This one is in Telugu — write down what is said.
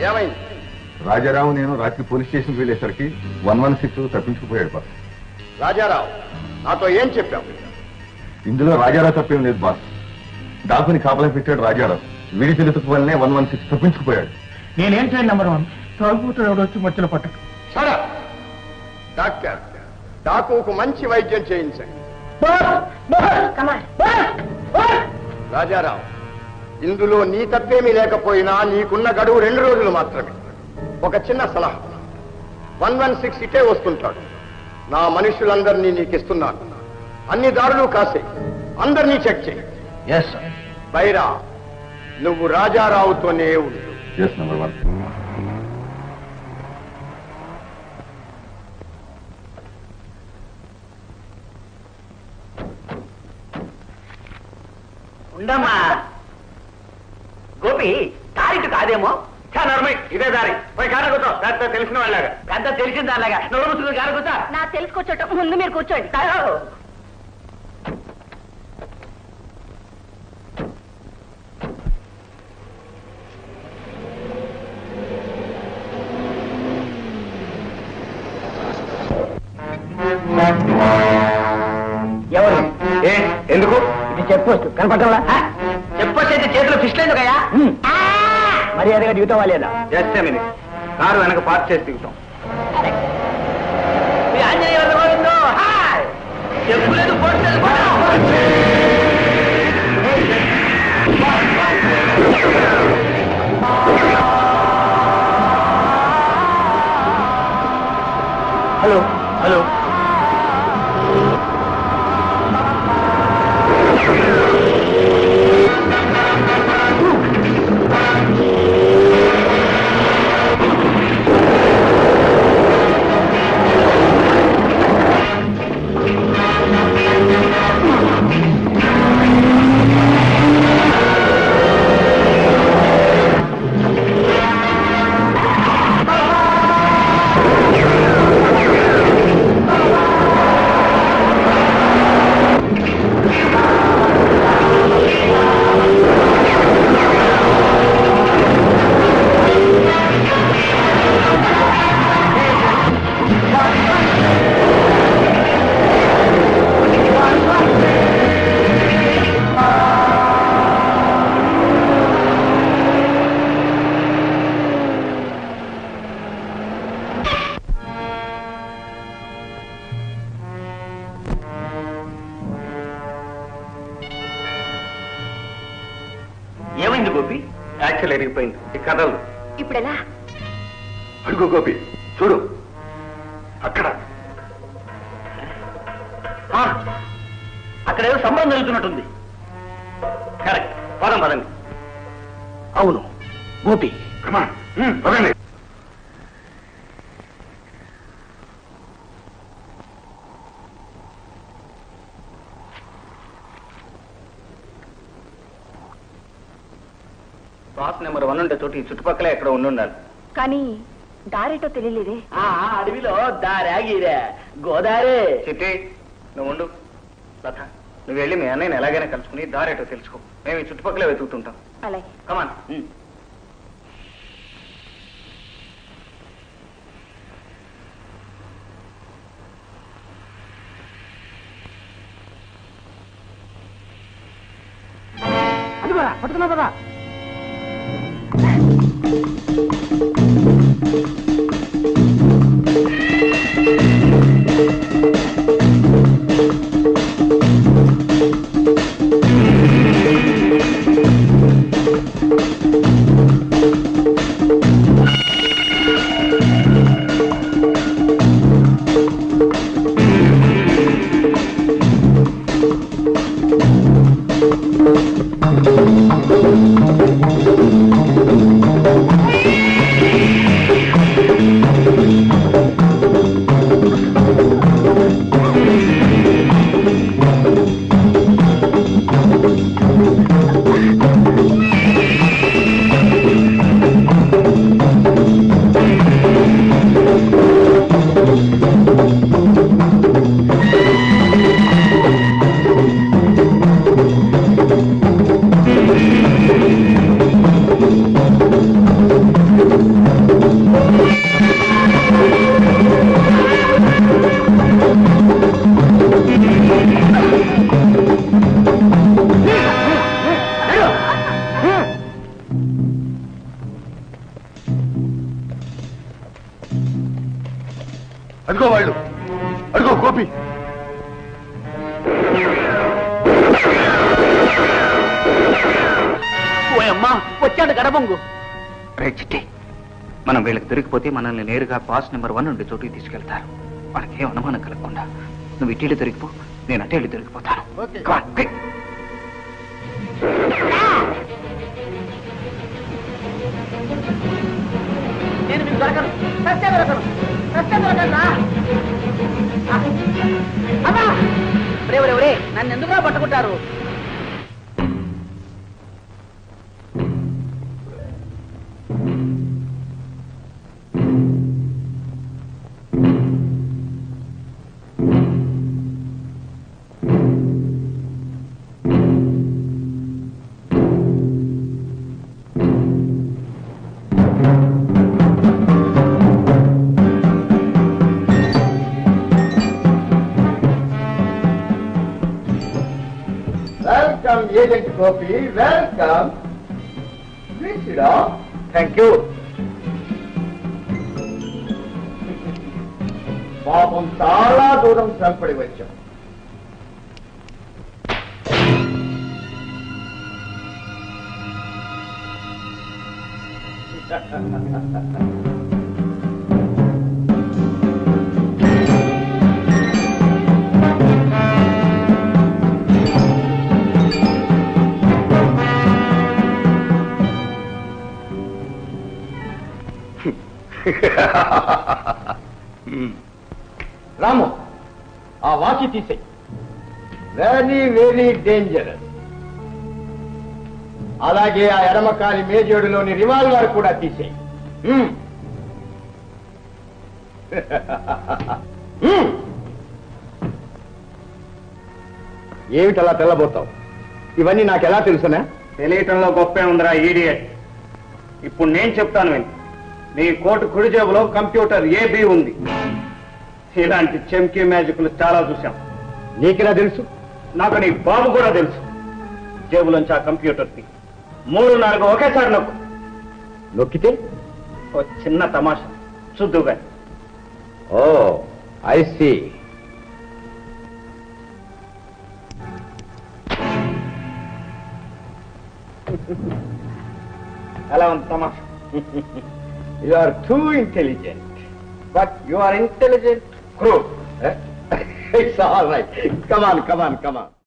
ఏమైంది రాజారావు నేను రాత్రి పోలీస్ స్టేషన్కి వెళ్ళేసరికి వన్ వన్ సిక్స్ తప్పించుకుపోయాడు బాస్ రాజారావు నాతో ఏం చెప్పావు ఇందులో రాజారావు తప్పేం లేదు బాస్ డాకుని కాపలా పెట్టాడు రాజారావు వీడి తెలుసుకు వల్లనే వన్ వన్ సిక్స్ తప్పించుకుపోయాడు నేనేం చేయండి నెంబర్ వన్ తాగుతూ ఎవడు వచ్చి మధ్యలో పట్టకు సరే డాక్టర్ డాకుకు మంచి వైద్యం చేయించండి రాజారావు ఇందులో నీ తప్పేమీ లేకపోయినా నీకున్న గడువు రెండు రోజులు మాత్రమే ఒక చిన్న సలహా వన్ వన్ సిక్స్ ఇటే వస్తుంటాడు నా మనుషులందరినీ నీకు ఇస్తున్నాను అన్ని దారులు కాసే అందరినీ చెక్ చేయి ఎస్ సార్ బైరా నువ్వు రాజారావుతోనే ఉండు ఎస్ నెంబర్ వన్ ఉండమ్మా గోపి దారిటు కాదేమో ఇదే దారి పోయి కారు కూర్చో పెద్ద తెలిసిన వాళ్ళగా పెద్ద తెలిసిన దానిలాగా నోరు ముసుకుని కారు కూర్చో నా తెలుసు కూర్చోటం ముందు మీరు కూర్చోండి ఎవరు ఏ ఎందుకు ఇది చెప్పొచ్చు కనపడటంలా చెప్పొచ్చు అయితే చేతిలో ఫిష్ లేదు కయా మర్యాదగా దిగుతావా లేదా జస్ట్ మినిట్ కారు వెనక పార్క్ చేసి దిగుతాం ఈ ఆంజనేయ వల్ల గోవిందో, హాయ్! చెప్పు లేదు పోటు లేదు, పోటు. హలో హలో ఏమైంది గోపి యాక్చువల్ ఎరిగిపోయింది ఈ కథలు ఇప్పుడు ఎలా అడుగు గోపి చూడు అక్కడ ఆ, అక్కడ ఏదో సంబరం జరుగుతున్నట్టుంది కరెక్ట్ పదం పదండి అవును గోపి కమాన్ పదండి బాస్ నెంబర్ వన్ ఉండే చోటు ఈ చుట్టుపక్కల ఎక్కడ ఉండి ఉండాలి కానీ దారేటో తెలియలేదే ఆ, ఆ అడవిలో దారాగిరే గోదారే చిట్టి నువ్వు ఉండు లత నువ్వు వెళ్ళి మీ అన్నయ్యని ఎలాగైనా కలుసుకుని దారేటో తెలుసుకో మేము ఈ చుట్టుపక్కలే వెతుకుతుంటాం అలాగే కమాన్ అది పదా పట్టుకున్నా పదా ఆ గోపి ఓయమ్మా వచ్చాడు గడబొంగు రే చిట్టి మనం వీళ్ళకి దొరికిపోతే మనల్ని నేరుగా పాస్ నెంబర్ వన్ నుండి చోటుకి తీసుకెళ్తారు వాళ్ళకేం అనుమానం కలగకుండా నువ్వు ఇటీలు దొరికిపో నేను అటేళ్ళు దొరికిపోతాను ఓకే. Come on, quick. నేను మీకు దొరకను సత్య దొరకను సత్య దొరకను అమ్మా ఒరే ఒరే ఒరే నన్ను ఎందుకురా పట్టుకుంటారు welcome agent Gopi welcome thank you పాపం చాలా దూరం శ్రమపడి వచ్చాం రాము ఆ వాచి తీసేయి వెరీ వెరీ డేంజరస్ అలాగే ఆ ఎడమకాలి మేజోడులోని రివాల్వర్ కూడా తీసేయి హ్మ్. హ్మ్. ఏమిటలా తెల్లబోతావు ఇవన్నీ నాకు ఎలా తెలుసునా తెలియటంలో గొప్పే ఉందిరా ఈడియట్ ఇప్పుడు నేను చెప్తాను విను నీ కోటు కుడి జేబులో కంప్యూటర్ ఏబి ఉంది ఇలాంటి చెంకీ మ్యాజిక్లు చాలా చూశాం నీకెలా తెలుసు నాకు నీ బాబు కూడా తెలుసు జేబులోంచి ఆ కంప్యూటర్ ది మూడు నాలుగు ఒకేసారి నొక్కు నొక్కితే ఓ చిన్న తమాషా చూద్దుగా ఓ ఐ సీ ఎలా ఉంది తమాషా you are too intelligent but you are intelligent crew it's all right come on come on come on